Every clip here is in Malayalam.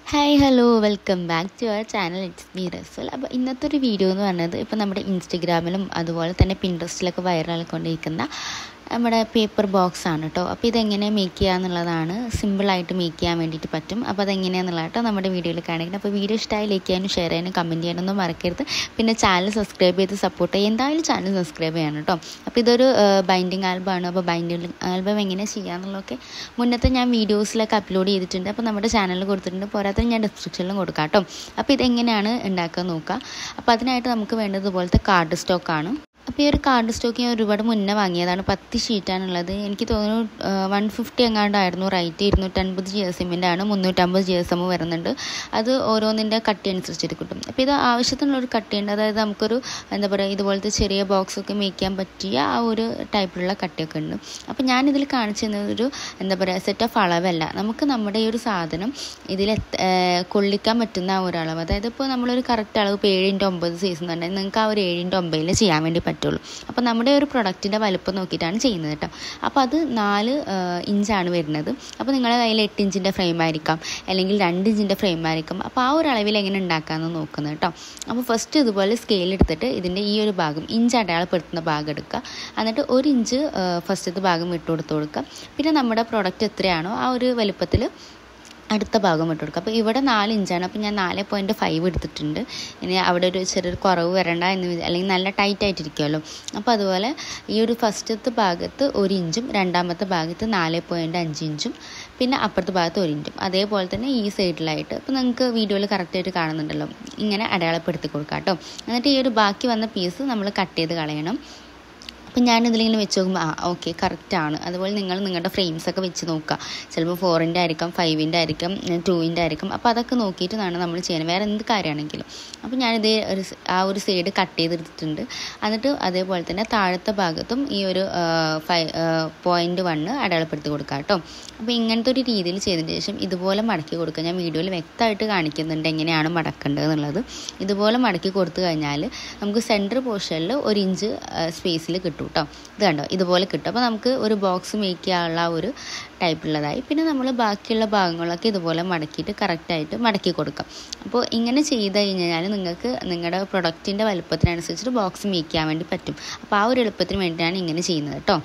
hi hello welcome back to our channel it's me Russell അപ്പോൾ ഇന്നത്തെ ഒരു വീഡിയോ എന്ന് പറഞ്ഞത് ഇപ്പോൾ നമ്മുടെ ഇൻസ്റ്റഗ്രാമിലും അതുപോലെ തന്നെ പിൻട്രസ്റ്റിലൊക്കെ വൈറലായിക്കൊണ്ടിരിക്കുന്ന നമ്മുടെ പേപ്പർ ബോക്സ് ആണ് കേട്ടോ അപ്പോൾ ഇതെങ്ങനെ മേക്ക് ചെയ്യുക എന്നുള്ളതാണ് സിമ്പിളായിട്ട് മേക്ക് ചെയ്യാൻ വേണ്ടിയിട്ട് പറ്റും അപ്പോൾ അതെങ്ങനെയാണെന്നുള്ള കേട്ടോ നമ്മുടെ വീഡിയോയിൽ കാണിക്കുന്നത് അപ്പോൾ വീഡിയോ ഇഷ്ടമായി ലൈക്ക് ചെയ്യാനും ഷെയർ ചെയ്യാനും കമൻറ്റ് ചെയ്യാനൊന്നും മറക്കരുത് പിന്നെ ചാനൽ സബ്സ്ക്രൈബ് ചെയ്ത് സപ്പോർട്ട് ചെയ്യുക എന്തായാലും ചാനൽ സബ്സ്ക്രൈബ് ചെയ്യണം കേട്ടോ അപ്പോൾ ഇതൊരു ബൈൻഡിങ് ആൽബമാണ് അപ്പോൾ ബൈൻഡിങ് ആൽബം എങ്ങനെ ചെയ്യാമെന്നുള്ളതൊക്കെ മുന്നത്തെ ഞാൻ വീഡിയോസിലൊക്കെ അപ്ലോഡ് ചെയ്തിട്ടുണ്ട് അപ്പോൾ നമ്മുടെ ചാനലിൽ കൊടുത്തിട്ടുണ്ട് പോരാത്ത ഞാൻ ഡിസ്ക്രിപ്ഷനിലും കൊടുക്കാം കേട്ടോ അപ്പോൾ ഇതെങ്ങനെയാണ് ഉണ്ടാക്കാൻ നോക്കുക അപ്പോൾ അതിനായിട്ട് നമുക്ക് വേണ്ടത് ഇതുപോലത്തെ കാർഡ് സ്റ്റോക്കാണ് അപ്പോൾ ഈ ഒരു കാർഡ് സ്റ്റോക്ക് ഞാൻ ഒരുപാട് മുന്നേ വാങ്ങിയതാണ് പത്ത് ഷീറ്റാണുള്ളത് എനിക്ക് തോന്നുന്നു വൺ ഫിഫ്റ്റി എങ്ങാണ്ടായിരുന്നു റേറ്റ് ഇരുന്നൂറ്റൻപത് ജി എസ് എമ്മിൻ്റെ ആണ് മുന്നൂറ്റമ്പത് ജി എസ് എം വരുന്നുണ്ട് അത് ഓരോന്നിൻ്റെ കട്ടി അനുസരിച്ചിട്ട് കിട്ടും അപ്പോൾ ഇത് ആവശ്യത്തിനുള്ളൊരു കട്ടിയുണ്ട് അതായത് നമുക്കൊരു എന്താ പറയുക ഇതുപോലത്തെ ചെറിയ ബോക്സൊക്കെ മേക്ക് ചെയ്യാൻ പറ്റിയ ആ ഒരു ടൈപ്പിലുള്ള കട്ടിയൊക്കെ ഉണ്ട് അപ്പോൾ ഞാനിതിൽ കാണിച്ചു തന്നത് ഒരു എന്താ പറയുക സെറ്റ് ഓഫ് അളവല്ല നമുക്ക് നമ്മുടെ ഈ ഒരു സാധനം ഇതിൽ കൊള്ളിക്കാൻ പറ്റുന്ന ആ ഒരു അളവ് അതായത് ഇപ്പോൾ നമ്മളൊരു കറക്റ്റ് അളവ് ഇപ്പോൾ ഏഴിൻ്റെ ഒമ്പത് സൈസ് എന്നുണ്ടെങ്കിൽ നിങ്ങൾക്ക് ആ ഒരു ഏഴിൻ്റെ ഒമ്പതിൽ ചെയ്യാൻ വേണ്ടി പറ്റുള്ളൂ അപ്പോൾ നമ്മുടെ ഒരു പ്രൊഡക്റ്റിൻ്റെ വലുപ്പം നോക്കിയിട്ടാണ് ചെയ്യുന്നത് കേട്ടോ അപ്പോൾ അത് നാല് ഇഞ്ചാണ് വരുന്നത് അപ്പോൾ നിങ്ങളുടെ കയ്യിൽ എട്ട് ഇഞ്ചിൻ്റെ ഫ്രെയിം ആയിരിക്കാം അല്ലെങ്കിൽ രണ്ട് ഇഞ്ചിൻ്റെ ഫ്രെയിം ആയിരിക്കും അപ്പോൾ ആ ഒരു അളവിൽ എങ്ങനെ ഉണ്ടാക്കാമെന്ന് നോക്കുന്നത് കേട്ടോ അപ്പോൾ ഫസ്റ്റ് ഇതുപോലെ സ്കെയിൽ എടുത്തിട്ട് ഇതിൻ്റെ ഈ ഒരു ഭാഗം ഇഞ്ച് അടയാളപ്പെടുത്തുന്ന ഭാഗം എടുക്കുക എന്നിട്ട് ഒരു ഇഞ്ച് ഫസ്റ്റത്തെ ഭാഗം ഇട്ട് കൊടുത്ത് കൊടുക്കുക പിന്നെ നമ്മുടെ പ്രൊഡക്റ്റ് എത്രയാണോ ആ ഒരു വലുപ്പത്തിൽ അടുത്ത ഭാഗം ഇട്ട് കൊടുക്കുക അപ്പോൾ ഇവിടെ നാല് ഇഞ്ചാണ് അപ്പോൾ ഞാൻ നാല് പോയിൻറ്റ് ഫൈവ് എടുത്തിട്ടുണ്ട് ഇനി അവിടെ ഒരു ചെറിയൊരു കുറവ് വരണ്ട എന്ന് അല്ലെങ്കിൽ നല്ല ടൈറ്റ് ആയിട്ടിരിക്കുമല്ലോ അപ്പോൾ അതുപോലെ ഈ ഒരു ഫസ്റ്റത്തെ ഭാഗത്ത് ഒരു ഇഞ്ചും രണ്ടാമത്തെ ഭാഗത്ത് നാല് പോയിൻറ്റ് അഞ്ച് ഇഞ്ചും പിന്നെ അപ്പുറത്തെ ഭാഗത്ത് ഒരു ഇഞ്ചും അതേപോലെ തന്നെ ഈ സൈഡിലായിട്ട് ഇപ്പോൾ നിങ്ങൾക്ക് വീഡിയോയിൽ കറക്റ്റായിട്ട് കാണുന്നുണ്ടല്ലോ ഇങ്ങനെ അടയാളപ്പെടുത്തി കൊടുക്കാം കേട്ടോ എന്നിട്ട് ഈ ഒരു ബാക്കി വന്ന പീസ് നമ്മൾ കട്ട് ചെയ്ത് കളയണം അപ്പം ഞാനിതിലിങ്ങനെ വെച്ച് നോക്കുമ്പോൾ ആ ഓക്കെ കറക്റ്റാണ് അതുപോലെ നിങ്ങൾ നിങ്ങളുടെ ഫ്രെയിംസൊക്കെ വെച്ച് നോക്കുക ചിലപ്പോൾ ഫോറിൻ്റെ ആയിരിക്കും ഫൈവിൻ്റെ ആയിരിക്കും ടൂവിൻ്റെ ആയിരിക്കും അപ്പോൾ അതൊക്കെ നോക്കിയിട്ട് വേണം നമ്മൾ ചെയ്യാൻ വേറെ എന്ത് കാര്യമാണെങ്കിലും അപ്പോൾ ഞാനിത് ഒരു ആ ഒരു സൈഡ് കട്ട് ചെയ്തെടുത്തിട്ടുണ്ട് എന്നിട്ട് അതേപോലെ തന്നെ താഴത്തെ ഭാഗത്തും ഈ ഒരു ഫൈ പോയിൻ്റ് വണ്ണ് അടയാളപ്പെടുത്തി കൊടുക്കുക കേട്ടോ അപ്പോൾ ഇങ്ങനത്തെ ഒരു രീതിയിൽ ചെയ്തതിന് ശേഷം ഇതുപോലെ മടക്കി കൊടുക്കുക ഞാൻ വീഡിയോയിൽ വ്യക്തമായിട്ട് കാണിക്കുന്നുണ്ട് എങ്ങനെയാണ് മടക്കേണ്ടത് എന്നുള്ളത് ഇതുപോലെ മടക്കി കൊടുത്തു കഴിഞ്ഞാൽ നമുക്ക് സെൻറ്റർ പോർഷനിൽ ഒരു ഇഞ്ച് സ്പേസിൽ കിട്ടും കേട്ടോ ഇത് കണ്ടോ ഇതുപോലെ കിട്ടും അപ്പോൾ നമുക്ക് ഒരു ബോക്സ് മേക്ക് ചെയ്യാനുള്ള ഒരു ടൈപ്പുള്ളതായി പിന്നെ നമ്മൾ ബാക്കിയുള്ള ഭാഗങ്ങളൊക്കെ ഇതുപോലെ മടക്കിയിട്ട് കറക്റ്റായിട്ട് മടക്കി കൊടുക്കാം അപ്പോൾ ഇങ്ങനെ ചെയ്ത് കഴിഞ്ഞാൽ നിങ്ങൾക്ക് നിങ്ങളുടെ പ്രൊഡക്റ്റിൻ്റെ വലുപ്പത്തിനനുസരിച്ചിട്ട് ബോക്സ് മേക്ക് ചെയ്യാൻ വേണ്ടി പറ്റും അപ്പോൾ ആ ഒരു എളുപ്പത്തിന് വേണ്ടിയാണ് ഇങ്ങനെ ചെയ്യുന്നത് കേട്ടോ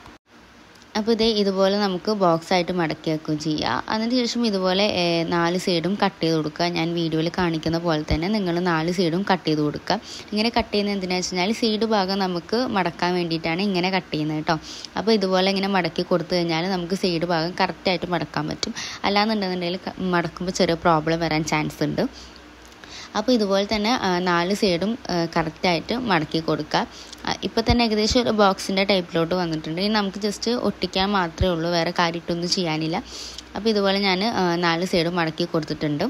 അപ്പോൾ ഇതേ ഇതുപോലെ നമുക്ക് ബോക്സ് ആയിട്ട് മടക്കി വെക്കുകയും ചെയ്യാം അതിന് ശേഷം ഇതുപോലെ നാല് സൈഡും കട്ട് ചെയ്ത് കൊടുക്കുക ഞാൻ വീഡിയോയിൽ കാണിക്കുന്ന പോലെ തന്നെ നിങ്ങൾ നാല് സൈഡും കട്ട് ചെയ്ത് കൊടുക്കുക ഇങ്ങനെ കട്ട് ചെയ്യുന്നത് എന്തിനാണെന്ന് വെച്ച് കഴിഞ്ഞാൽ സൈഡ് ഭാഗം നമുക്ക് മടക്കാൻ വേണ്ടിയിട്ടാണ് ഇങ്ങനെ കട്ട് ചെയ്യുന്നത് കേട്ടോ അപ്പോൾ ഇതുപോലെ ഇങ്ങനെ മടക്കി കൊടുത്തു കഴിഞ്ഞാൽ നമുക്ക് സൈഡ് ഭാഗം കറക്റ്റായിട്ട് മടക്കാൻ പറ്റും അല്ലാന്നുണ്ടെന്നുണ്ടെങ്കിൽ മടക്കുമ്പോൾ ചെറിയ പ്രോബ്ലം വരാൻ ചാൻസ് ഉണ്ട് അപ്പോൾ ഇതുപോലെ തന്നെ നാല് സൈഡും കറക്റ്റായിട്ട് മടക്കി കൊടുക്കുക ഇപ്പോൾ തന്നെ ഏകദേശം ഒരു ബോക്സിൻ്റെ ടൈപ്പിലോട്ട് വന്നിട്ടുണ്ട് ഇനി നമുക്ക് ജസ്റ്റ് ഒട്ടിക്കാൻ മാത്രമേ ഉള്ളൂ വേറെ കാര്യമായിട്ടൊന്നും ചെയ്യാനില്ല അപ്പോൾ ഇതുപോലെ ഞാൻ നാല് സൈഡും മടക്കി കൊടുത്തിട്ടുണ്ട്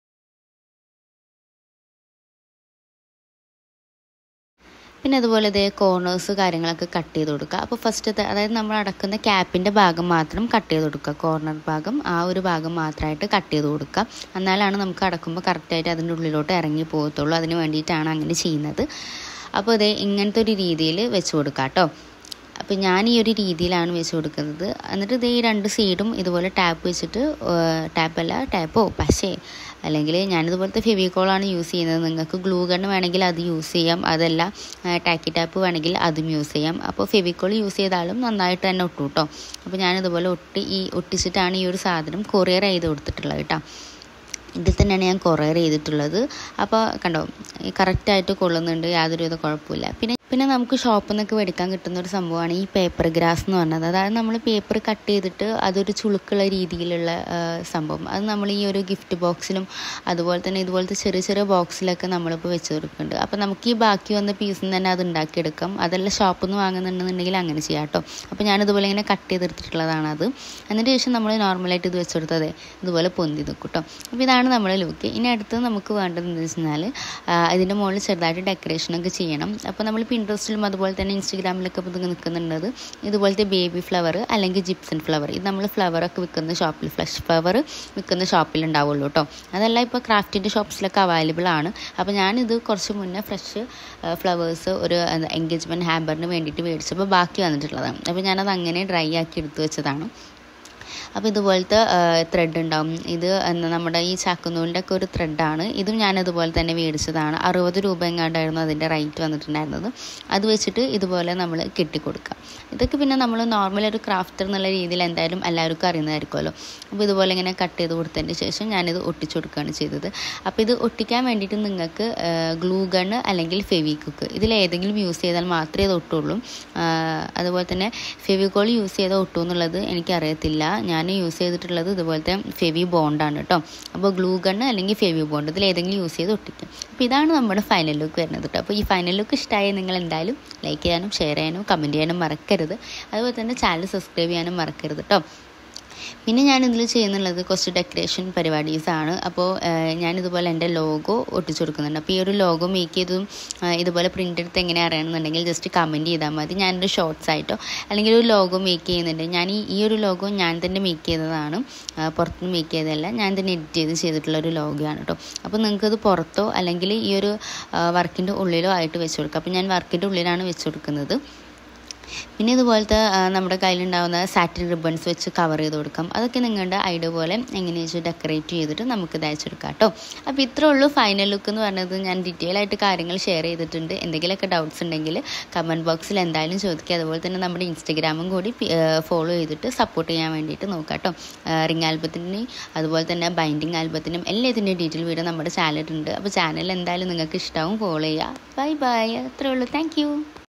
പിന്നെ അതുപോലെ ഇതേ കോർണേഴ്സ് കാര്യങ്ങളൊക്കെ കട്ട് ചെയ്ത് കൊടുക്കുക അപ്പോൾ ഫസ്റ്റത്തെ അതായത് നമ്മൾ അടക്കുന്ന ക്യാപ്പിൻ്റെ ഭാഗം മാത്രം കട്ട് ചെയ്ത് കൊടുക്കുക കോർണർ ഭാഗം ആ ഒരു ഭാഗം മാത്രമായിട്ട് കട്ട് ചെയ്ത് കൊടുക്കുക എന്നാലാണ് നമുക്ക് അടക്കുമ്പോൾ കറക്റ്റായിട്ട് അതിൻ്റെ ഉള്ളിലോട്ട് ഇറങ്ങി പോകത്തുള്ളൂ അതിന് വേണ്ടിയിട്ടാണ് അങ്ങനെ ചെയ്യുന്നത് അപ്പോൾ ഇതേ ഇങ്ങനത്തെ ഒരു രീതിയിൽ വെച്ച് കൊടുക്കുക കേട്ടോ അപ്പോൾ ഞാൻ ഈ ഒരു രീതിയിലാണ് വെച്ച് കൊടുക്കുന്നത് എന്നിട്ട് ഇത് ഈ രണ്ട് സൈഡും ഇതുപോലെ ടാപ്പ് വെച്ചിട്ട് ടാപ്പല്ല ടാപ്പോ പശേ അല്ലെങ്കിൽ ഞാനിതുപോലത്തെ ഫെവിക്കോളാണ് യൂസ് ചെയ്യുന്നത് നിങ്ങൾക്ക് ഗ്ലൂ ഗണ്ണ് വേണമെങ്കിൽ അത് യൂസ് ചെയ്യാം അതല്ല ടാക്കി ടാപ്പ് വേണമെങ്കിൽ അതും യൂസ് ചെയ്യാം അപ്പോൾ ഫെവിക്കോൾ യൂസ് ചെയ്താലും നന്നായിട്ട് തന്നെ ഒട്ടും കേട്ടോ അപ്പോൾ ഞാനിതുപോലെ ഒട്ടി ഈ ഒട്ടിച്ചിട്ടാണ് ഈ ഒരു സാധനം കൊറിയർ ചെയ്ത് കൊടുത്തിട്ടുള്ളത് കേട്ടോ ഇതിൽ തന്നെയാണ് ഞാൻ കൊറിയർ ചെയ്തിട്ടുള്ളത് അപ്പോൾ കണ്ടോ കറക്റ്റായിട്ട് കൊള്ളുന്നുണ്ട് യാതൊരുവിധ കുഴപ്പമില്ല പിന്നെ പിന്നെ നമുക്ക് ഷോപ്പിൽ നിന്നൊക്കെ മേടിക്കാൻ കിട്ടുന്ന ഒരു സംഭവമാണ് ഈ പേപ്പർ ഗ്രാസ് എന്ന് പറഞ്ഞത് അതായത് നമ്മൾ പേപ്പർ കട്ട് ചെയ്തിട്ട് അതൊരു ചുളുക്കുള്ള രീതിയിലുള്ള സംഭവം അത് നമ്മൾ ഈ ഒരു ഗിഫ്റ്റ് ബോക്സിലും അതുപോലെ തന്നെ ഇതുപോലത്തെ ചെറിയ ചെറിയ ബോക്സിലൊക്കെ നമ്മളിപ്പോൾ വെച്ച് കൊടുക്കുന്നുണ്ട് അപ്പോൾ നമുക്ക് ഈ ബാക്കി വന്ന പീസിൽ തന്നെ അത് ഉണ്ടാക്കിയെടുക്കാം അതെല്ലാം ഷോപ്പിൽ നിന്ന് വാങ്ങുന്നുണ്ടെന്നുണ്ടെങ്കിൽ അങ്ങനെ ചെയ്യാം കേട്ടോ അപ്പോൾ ഞാനിതുപോലെ ഇങ്ങനെ കട്ട് ചെയ്തെടുത്തിട്ടുള്ളതാണ് അത് എന്നിട്ട് ശേഷം നമ്മൾ നോർമലായിട്ട് ഇത് വെച്ച് കൊടുത്തത് ഇതുപോലെ പൊന്തി നിൽക്കും കേട്ടോ അപ്പോൾ ഇതാണ് നമ്മുടെ ലുക്ക് ഇനി അടുത്ത് നമുക്ക് വേണ്ടത് എന്താ വെച്ചാൽ ഇതിൻ്റെ മുകളിൽ ചെറുതായിട്ട് ഡെക്കറേഷനൊക്കെ ചെയ്യണം അപ്പോൾ നമ്മൾ പിൻട്രസ്റ്റിലും അതുപോലെ തന്നെ ഇൻസ്റ്റഗ്രാമിലൊക്കെ ഇപ്പോൾ നിൽക്കുന്നുണ്ട് ഇതുപോലത്തെ ബേബി ഫ്ലവർ അല്ലെങ്കിൽ ജിപ്സൺ ഫ്ലവർ ഇത് നമ്മൾ ഫ്ലവറൊക്കെ വിൽക്കുന്ന ഷോപ്പിൽ ഫ്ലഷ് ഫ്ലവർ വിൽക്കുന്ന ഷോപ്പിൽ ഉണ്ടാവുള്ളൂ കേട്ടോ അതെല്ലാം ഇപ്പോൾ ക്രാഫ്റ്റിൻ്റെ ഷോപ്സിലൊക്കെ അവൈലബിൾ ആണ് അപ്പോൾ ഞാനിത് കുറച്ച് മുന്നേ ഫ്രഷ് ഫ്ലവേഴ്സ് ഒരു എൻഗേജ്മെൻറ്റ് ഹാമ്പറിന് വേണ്ടിയിട്ട് മേടിച്ചപ്പോൾ ബാക്കി വന്നിട്ടുള്ളതാണ് അപ്പോൾ ഞാനത് അങ്ങനെ ഡ്രൈ ആക്കി എടുത്തു വെച്ചതാണ് അപ്പോൾ ഇതുപോലത്തെ ത്രെഡ് ഉണ്ടാവും ഇത് എന്താ നമ്മുടെ ഈ ചാക്കുനൂലിൻ്റെ ഒക്കെ ഒരു ത്രെഡാണ് ഇതും ഞാൻ അതുപോലെ തന്നെ മേടിച്ചതാണ് അറുപത് രൂപ എങ്ങാണ്ടായിരുന്നു അതിൻ്റെ റേറ്റ് വന്നിട്ടുണ്ടായിരുന്നത് അത് വെച്ചിട്ട് ഇതുപോലെ നമ്മൾ കെട്ടിക്കൊടുക്കുക ഇതൊക്കെ പിന്നെ നമ്മൾ നോർമൽ ഒരു ക്രാഫ്റ്റർ എന്നുള്ള രീതിയിൽ എന്തായാലും എല്ലാവർക്കും അറിയുന്നതായിരിക്കുമല്ലോ അപ്പോൾ ഇതുപോലെ ഇങ്ങനെ കട്ട് ചെയ്ത് കൊടുത്തതിന് ശേഷം ഞാനിത് ഒട്ടിച്ചു കൊടുക്കുകയാണ് ചെയ്തത് അപ്പോൾ ഇത് ഒട്ടിക്കാൻ വേണ്ടിയിട്ട് നിങ്ങൾക്ക് ഗ്ലൂ ഗണ്ണ് അല്ലെങ്കിൽ ഫെവിക്വിക്ക് ഇതിൽ ഏതെങ്കിലും യൂസ് ചെയ്താൽ മാത്രമേ ഇത് ഒട്ടുള്ളൂ അതുപോലെ തന്നെ ഫെവിക്കോൾ യൂസ് ചെയ്താൽ ഒട്ടു എന്നുള്ളത് എനിക്കറിയത്തില്ല ഞാൻ യൂസ് ചെയ്തിട്ടുള്ളത് ഇതുപോലത്തെ ഫെവി ബോണ്ടാണ് കേട്ടോ അപ്പോൾ ഗ്ലൂ ഗണ്ണ് അല്ലെങ്കിൽ ഫെവി ബോണ്ട് ഇതിൽ ഏതെങ്കിലും യൂസ് ചെയ്ത് ഒട്ടിക്കും അപ്പോൾ ഇതാണ് നമ്മുടെ ഫൈനൽ ലുക്ക് വരുന്നത് കേട്ടോ അപ്പോൾ ഈ ഫൈനൽ ലുക്ക് ഇഷ്ടമായി നിങ്ങൾ എന്തായാലും ലൈക്ക് ചെയ്യാനും ഷെയർ ചെയ്യാനും കമൻറ്റ് ചെയ്യാനും മറക്കരുത് അതുപോലെ തന്നെ ചാനൽ സബ്സ്ക്രൈബ് ചെയ്യാനും മറക്കരുത് കേട്ടോ പിന്നെ ഞാൻ ഇതിൽ ചെയ്യുന്നുള്ളത് കുറച്ച് ഡെക്കറേഷൻ പരിപാടീസാണ് അപ്പോൾ ഞാനിതുപോലെ എൻ്റെ ലോഗോ ഒട്ടിച്ചു കൊടുക്കുന്നുണ്ട് അപ്പോൾ ഈ ഒരു ലോഗോ മേക്ക് ചെയ്തതും ഇതുപോലെ പ്രിൻ്റ് എടുത്ത് എങ്ങനെ അറിയണമെന്നുണ്ടെങ്കിൽ ജസ്റ്റ് കമൻറ്റ് ചെയ്താൽ മതി ഞാനൊരു ഷോർട്സ് ആയിട്ടോ അല്ലെങ്കിൽ ഒരു ലോഗോ മേക്ക് ചെയ്യുന്നുണ്ട് ഞാൻ ഈ ഈ ഒരു ലോഗോ ഞാൻ തന്നെ മേക്ക് ചെയ്തതാണ് പുറത്തുനിന്ന് മേക്ക് ചെയ്തതല്ല ഞാൻ തന്നെ എഡിറ്റ് ചെയ്ത് ചെയ്തിട്ടുള്ള ഒരു ലോഗോ ആണ് കേട്ടോ അപ്പോൾ നിങ്ങൾക്കത് പുറത്തോ അല്ലെങ്കിൽ ഈ ഒരു വർക്കിൻ്റെ ഉള്ളിലോ ആയിട്ട് വെച്ച് കൊടുക്കാം അപ്പോൾ ഞാൻ വർക്കിൻ്റെ ഉള്ളിലാണ് വെച്ച് കൊടുക്കുന്നത് പിന്നെ ഇതുപോലത്തെ നമ്മുടെ കയ്യിലുണ്ടാകുന്ന സാറ്റിൻ റിബൺസ് വെച്ച് കവർ ചെയ്ത് കൊടുക്കാം അതൊക്കെ നിങ്ങളുടെ ഐഡിയ പോലെ എങ്ങനെ വെച്ച് ഡെക്കറേറ്റ് ചെയ്തിട്ട് നമുക്ക് ഇത് അയച്ചെടുക്കാം കേട്ടോ അപ്പോൾ ഇത്രേ ഉള്ളൂ ഫൈനൽ ലുക്ക് എന്ന് പറഞ്ഞത് ഞാൻ ഡീറ്റെയിൽ ആയിട്ട് കാര്യങ്ങൾ ഷെയർ ചെയ്തിട്ടുണ്ട് എന്തെങ്കിലുമൊക്കെ ഡൗട്ട്സ് ഉണ്ടെങ്കിൽ കമൻറ്റ് ബോക്സിൽ എന്തായാലും ചോദിക്കുക അതുപോലെ തന്നെ നമ്മുടെ ഇൻസ്റ്റഗ്രാമും കൂടി ഫോളോ ചെയ്തിട്ട് സപ്പോർട്ട് ചെയ്യാൻ വേണ്ടിയിട്ട് നോക്കാം കേട്ടോ റിംഗ് ആൽബത്തിൻ്റെ അതുപോലെ തന്നെ ബൈൻഡിങ് ആൽബത്തിനും എല്ലാ ഇതിൻ്റെ ഡീറ്റെയിൽ വീഡിയോ നമ്മുടെ ചാനലുണ്ട് അപ്പോൾ ചാനൽ എന്തായാലും നിങ്ങൾക്ക് ഇഷ്ടമാവും ഫോളോ ചെയ്യുക ബൈ ബൈ അത്രേ ഉള്ളൂ താങ്ക്